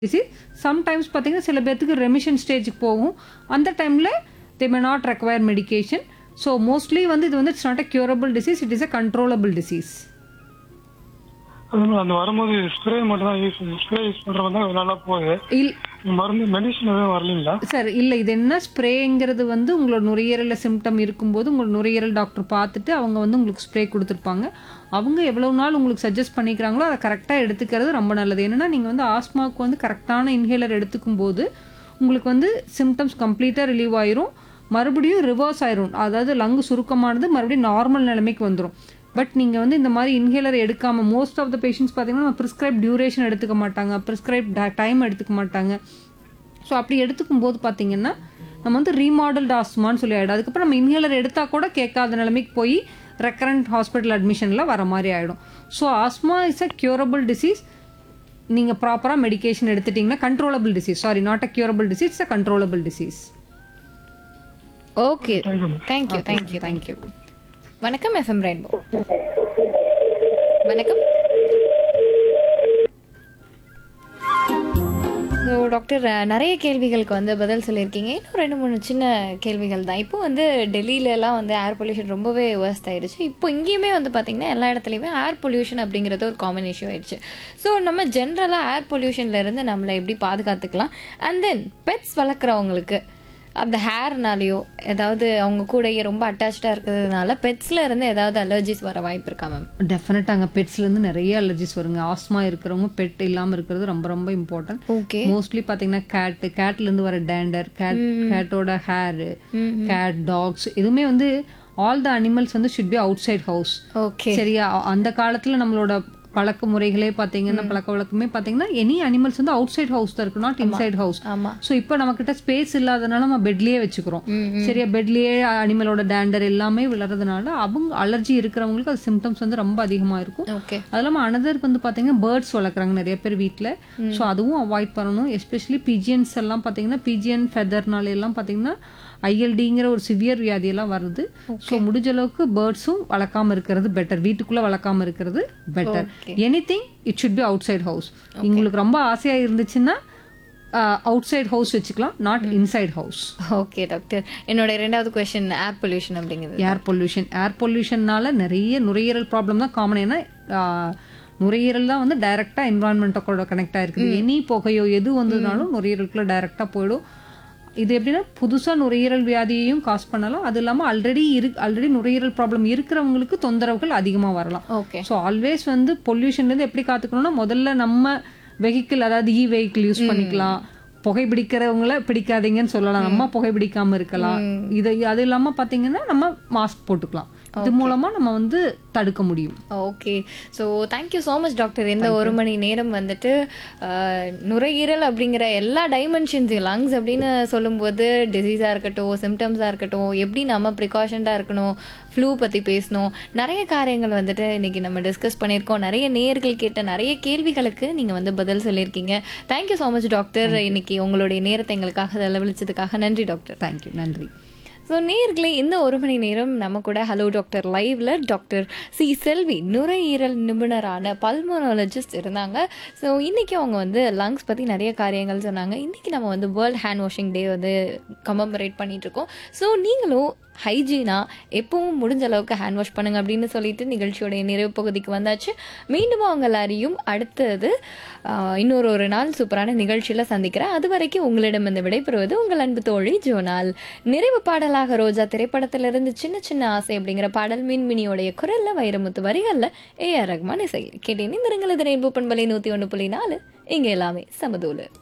disease sometimes பார்த்தீங்கன்னா சில பேர்த்துக்கு ரெமிஷன் ஸ்டேஜுக்கு போகும் அந்த டைமில் they may not require medication so mostly வந்து இது வந்து it's not a curable disease it is a controllable disease அது அந்த வரும்போது ஸ்ப்ரே மட்டும் தான் யூஸ் ஸ்ப்ரே யூஸ் பண்றது தான் நல்லா போகுது இல் மருந்து மெடிசன் எதுவும் வரலீங்களா சார் இல்லை இது என்ன ஸ்ப்ரேங்கிறது வந்து உங்களோட நுரையீரலில் சிம்டம் இருக்கும்போது உங்களோட நுரையீரல் டாக்டர் பார்த்துட்டு அவங்க வந்து உங்களுக்கு ஸ்ப்ரே கொடுத்துருப்பாங்க அவங்க எவ்வளோ நாள் உங்களுக்கு சஜஸ்ட் பண்ணிக்கிறாங்களோ அதை கரெக்டாக எடுத்துக்கிறது ரொம்ப நல்லது என்னன்னா நீங்கள் வந்து ஆஸ்மாவுக்கு வந்து கரெக்டான இன்ஹேலர் எடுத்துக்கும் போது உங்களுக்கு வந்து சிம்டம்ஸ் கம்ப்ளீட்டாக ரிலீவ் ஆயிரும் மறுபடியும் ரிவர்ஸ் ஆயிரும் அதாவது லங்கு சுருக்கமானது மறுபடியும் நார்மல் நிலைமைக்கு வந்துடும் பட் நீங்கள் வந்து இந்த மாதிரி இன்ஹேலர் எடுக்காமல் மோஸ்ட் ஆஃப் த பேஷண்ட்ஸ் பார்த்தீங்கன்னா ப்ரிஸ்கிரைப் டியூரேஷன் எடுத்துக்க மாட்டாங்க ப்ரிஸ்கிரைப் டைம் எடுத்துக்க மாட்டாங்க ஸோ அப்படி எடுத்துக்கும் போது பார்த்தீங்கன்னா நம்ம வந்து ரீமாடல்ட் ஆஸ்மான்னு சொல்லி ஆகிடும் அதுக்கப்புறம் நம்ம இன்ஹேலர் எடுத்தால் கூட கேட்காத நிலைமைக்கு போய் ரெக்கரண்ட் ஹாஸ்பிட்டல் அட்மிஷனில் வர மாதிரி ஆகிடும் so asthma is a curable disease நீங்கள் ப்ராப்பராக மெடிகேஷன் எடுத்துட்டிங்கன்னா controllable disease sorry not a curable disease it's a controllable disease okay thank you thank you thank you வணக்கம் எஃப்எம் ரெயின்போ வணக்கம் ஸோ டாக்டர் அஹ், நிறைய கேள்விகளுக்கு வந்து பதில் சொல்லியிருக்கீங்க இன்னும் ரெண்டு மூணு சின்ன கேள்விகள் தான் இப்போ வந்து டெல்லியில எல்லாம் வந்து ஏர் பொல்யூஷன் ரொம்பவே வேர்ஸ்ட் ஆயிடுச்சு இப்போ இங்கேயுமே வந்து பார்த்தீங்கன்னா எல்லா இடத்துலையுமே ஏர் பொல்யூஷன் அப்படிங்கிறது ஒரு காமன் இஷ்யூ ஆயிடுச்சு ஸோ நம்ம ஜென்ரலாக ஏர் பொல்யூஷன்ல இருந்து நம்மளை எப்படி பாதுகாத்துக்கலாம் அண்ட் தென் பெட்ஸ் வளர்க்குறவங்களுக்கு அந்த ஹேர்னாலேயோ ஏதாவது அவங்க கூடயே ரொம்ப அட்டாச்சாக இருக்கிறதுனால பெட்ஸ்ல இருந்து ஏதாவது அலர்ஜிஸ் வர வாய்ப்பு இருக்கா மேம் டெஃபினட்டாக பெட்ஸ்லேருந்து நிறைய அலர்ஜிஸ் வருங்க ஆஸ்மா இருக்கிறவங்க பெட் இல்லாமல் இருக்கிறது ரொம்ப ரொம்ப இம்பார்ட்டன்ட் ஓகே மோஸ்ட்லி பாத்தீங்கன்னா கேட் கேட்ல இருந்து வர டேண்டர் கேட் கேட்டோட ஹேர் கேட் டாக்ஸ் இதுவுமே வந்து ஆல் த அனிமல்ஸ் வந்து should be outside house okay சரியா அ- அந்த காலத்துல நம்மளோட பழக்க முறைகளே பாத்தீங்கன்னா பழக்க வழக்கமே பாத்தீங்கன்னா எனி அனிமல்ஸ் வந்து அவுட் சைட் ஹவுஸ் தான் இருக்கு நாட் இன்சைட் ஹவுஸ் ஆமா ஸோ இப்போ நம்மக்கிட்ட ஸ்பேஸ் இல்லாதனால நம்ம பெட்லயே வச்சுக்கிறோம் சரியா பெட்லயே அனிமலோட டேண்டர் எல்லாமே விழுறதுனால அவங்க அலர்ஜி இருக்கிறவங்களுக்கு அது சிம்டம்ஸ் வந்து ரொம்ப அதிகமா இருக்கும் ஓகே அது இல்லாமல் அனதர் வந்து பார்த்தீங்கன்னா பேர்ட்ஸ் வளர்க்குறாங்க நிறைய பேர் வீட்டில் ஸோ அதுவும் அவாய்ட் பண்ணணும் எஸ்பெஷலி பிஜியன்ஸ் எல்லாம் பார்த்தீங்கன்னா பிஜியன் ஃபெதர்னால எல்லாம் பார்த்தீங்கன்னா ஐஎல்டிங்கிற ஒரு சிவியர் வியாதியெல்லாம் வருது ஸோ முடிஞ்ச அளவுக்கு பேர்ட்ஸும் வளர்க்காம இருக்கிறது பெட்டர் வீட்டுக்குள்ளே வளர்க்காம இருக்கிறது better anything it should be outside house உங்களுக்கு ரொம்ப ஆசையாக இருந்துச்சுன்னா அவுட் சைட் ஹவுஸ் வச்சுக்கலாம் not inside house okay doctor என்னோட இரண்டாவது கொஸ்டின் ஏர் பொல்யூஷன் அப்படிங்கிறது ஏர் பொல்யூஷன் ஏர் பொல்யூஷன்னால நிறைய நுரையீரல் ப்ராப்ளம் தான் காமன் ஏன்னா ஆஹ், நுரையீரல் தான் வந்து டைரக்டா என்வரான்மெண்ட்டோட கனெக்ட் ஆயிருக்குது எனி புகையோ எது வந்ததுனாலும் நுரையீரலுக்குள்ள டைரக்டா போயிடும் இது எப்படின்னா புதுசா நுரையீரல் வியாதியையும் காஸ் பண்ணலாம் அது இல்லாம ஆல்ரெடி இரு ஆல்ரெடி நுரையீரல் ப்ராப்ளம் இருக்கிறவங்களுக்கு தொந்தரவுகள் அதிகமா வரலாம் ஓகே ஸோ ஆல்வேஸ் வந்து பொல்யூஷன்லேருந்து எப்படி காத்துக்கணும்னா முதல்ல நம்ம வெஹிக்கிள் அதாவது இ வெஹிக்கிள் யூஸ் பண்ணிக்கலாம் புகைப்பிடிக்கிறவங்கள பிடிக்காதீங்கன்னு சொல்லலாம் நம்ம புகைப்பிடிக்காம இருக்கலாம் இது அது இல்லாம பாத்தீங்கன்னா நம்ம மாஸ்க் போட்டுக்கலாம் இது மூலமா நம்ம வந்து தடுக்க முடியும் okay so thank you so much doctor இந்த ஒரு மணி நேரம் வந்துட்டு ஆஹ், நுரையீரல் அப்படிங்கிற எல்லா டைமென்ஷன்ஸ் லங்ஸ் அப்படின்னு சொல்லும்போது டிசீஸாக இருக்கட்டும் சிம்டம்ஸாக இருக்கட்டும் எப்படி நம்ம ப்ரிகாஷன்டாக இருக்கணும் ஃப்ளூ பற்றி பேசணும் நிறைய காரியங்கள் வந்துட்டு இன்னைக்கு நம்ம டிஸ்கஸ் பண்ணியிருக்கோம் நிறைய நேர்கள் கேட்ட நிறைய கேள்விகளுக்கு நீங்கள் வந்து பதில் சொல்லியிருக்கீங்க தேங்க்யூ ஸோ மச் டாக்டர் இன்னைக்கு உங்களுடைய நேரத்தை எங்களுக்காக செலவழிச்சதுக்காக நன்றி டாக்டர் தேங்க்யூ நன்றி ஸோ நேர்களே இந்த ஒரு மணி நேரம் நம்ம கூட ஹலோ டாக்டர் லைவ்ல டாக்டர் சி செல்வி நுரையீரல் நிபுணரான பல்மோனாலஜிஸ்ட் இருந்தாங்க ஸோ இன்னைக்கு அவங்க வந்து லங்ஸ் பற்றி நிறைய காரியங்கள் சொன்னாங்க இன்னைக்கு நம்ம வந்து வேர்ல்ட் ஹேண்ட் வாஷிங் டே வந்து கமமரேட் பண்ணிட்டு இருக்கோம் ஸோ நீங்களும் ஹைஜீனா எப்பவும் முடிஞ்ச அளவுக்கு ஹேண்ட் வாஷ் பண்ணுங்க அப்படின்னு சொல்லிட்டு நிகழ்ச்சியோடைய நிறைவு பகுதிக்கு வந்தாச்சு மீண்டும் அவங்க எல்லாரையும் அடுத்தது ஆஹ், இன்னொரு ஒரு நாள் சூப்பரான நிகழ்ச்சியில் சந்திக்கிறேன் அது வரைக்கும் உங்களிடம் இந்த விடைபெறுவது உங்கள் அன்பு தோழி ஜோனால் நிறைவு பாடலாக ரோஜா திரைப்படத்திலிருந்து சின்ன சின்ன ஆசை அப்படிங்கிற பாடல் மின்மினியோடைய குரல்ல வைரமுத்து வரிகள்ல ஏ ஆர் ரஹ்மான் இசை கேட்டேன் இந்த ரெங்கலது ரெயின்போ பண்பலை நூற்றி ஒன்று புள்ளி நாலு இங்கே எல்லாமே சமதூலு